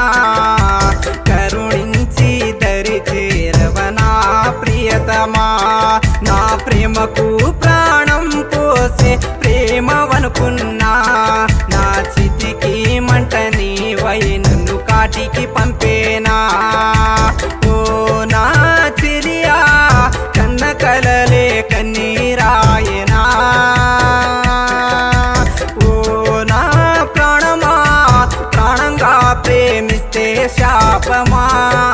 కరుణించి దరి చేరవనా ప్రియతమా నా ప్రేమకు ప్రాణం పోసే ప్రేమవనుకున్నా నా చితికి మంట నీవై నన్ను కాటికి పంపేనా ఓ నా చెలియా కన్న కలలే కన్నీరాయనా ఓ నా ప్రాణమా ప్రాణంగా ప్రేమిస్తే శాపమా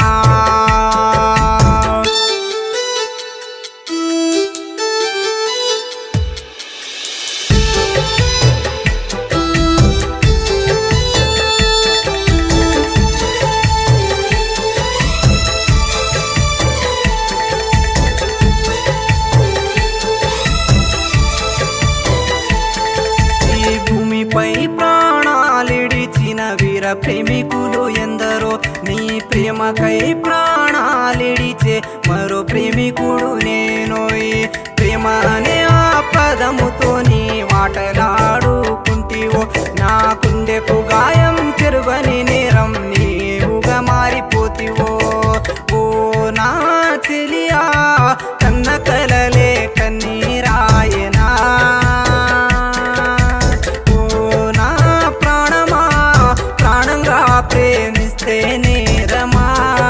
ఈ భూమిపై ప్రాణాలిడిచిన వీర ప్రేమికులు ఎందరో నీ ప్రేమకై ప్రాణాలిడిచే మరో ప్రేమికుడు నేను ప్రేమ అనే ఆ పదముతో నీ మాటలాడుకుంటివో నా కుండెకు గాయం చెరువని నేరం నీవుగా మారిపోతివో ఓ నా చెలియా కన్న కలలే కన్నీరాయనా ఓ నా ప్రాణమా ప్రాణంగా ప్రేమిస్తే నేరమా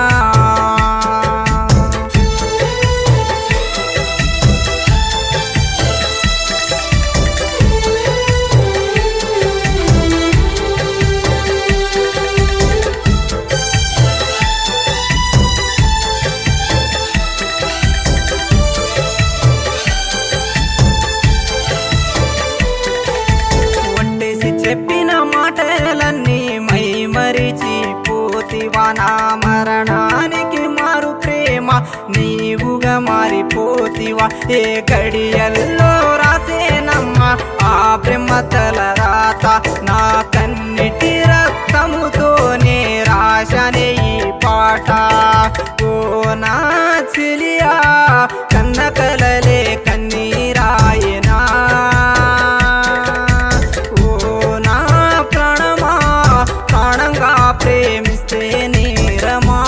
ఒట్టేసి చెప్పిన మాటలన్నీ మై మరిచి పోతివా నా మరణానికి మారు ప్రేమ నీవుగా మారిపోతివా ఏ గడియల్లో రాసేనమ్మ ఆ ప్రేమ తల రాత నా కన్నిటి రక్తముతోనే రాశనే ఈ పాట ఓ నా చెలియా కన్న కలలే కన్నీరాయనా ఓ నా ప్రాణమా ప్రాణంగా ప్రేమిస్తే నేరమా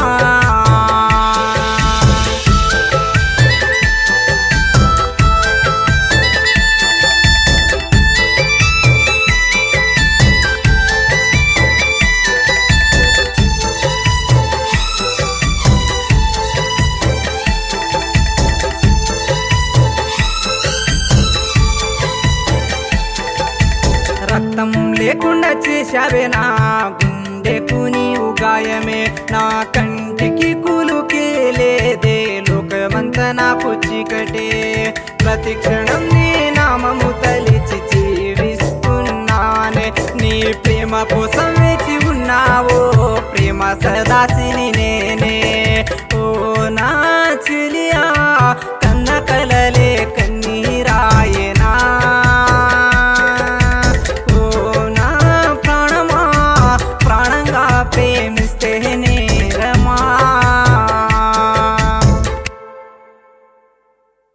రక్తం లేకుండా చేశావే నా గుండెకు నీవు గాయమే నా కంటికి కులుకే లేదే లోకమంత నాకు చీకటే ప్రతి క్షణం నీ నామము తలిచి జీవిస్తున్నానే నీ ప్రేమ కోసం వేచి ఉన్నావో ప్రేమ సదాసిని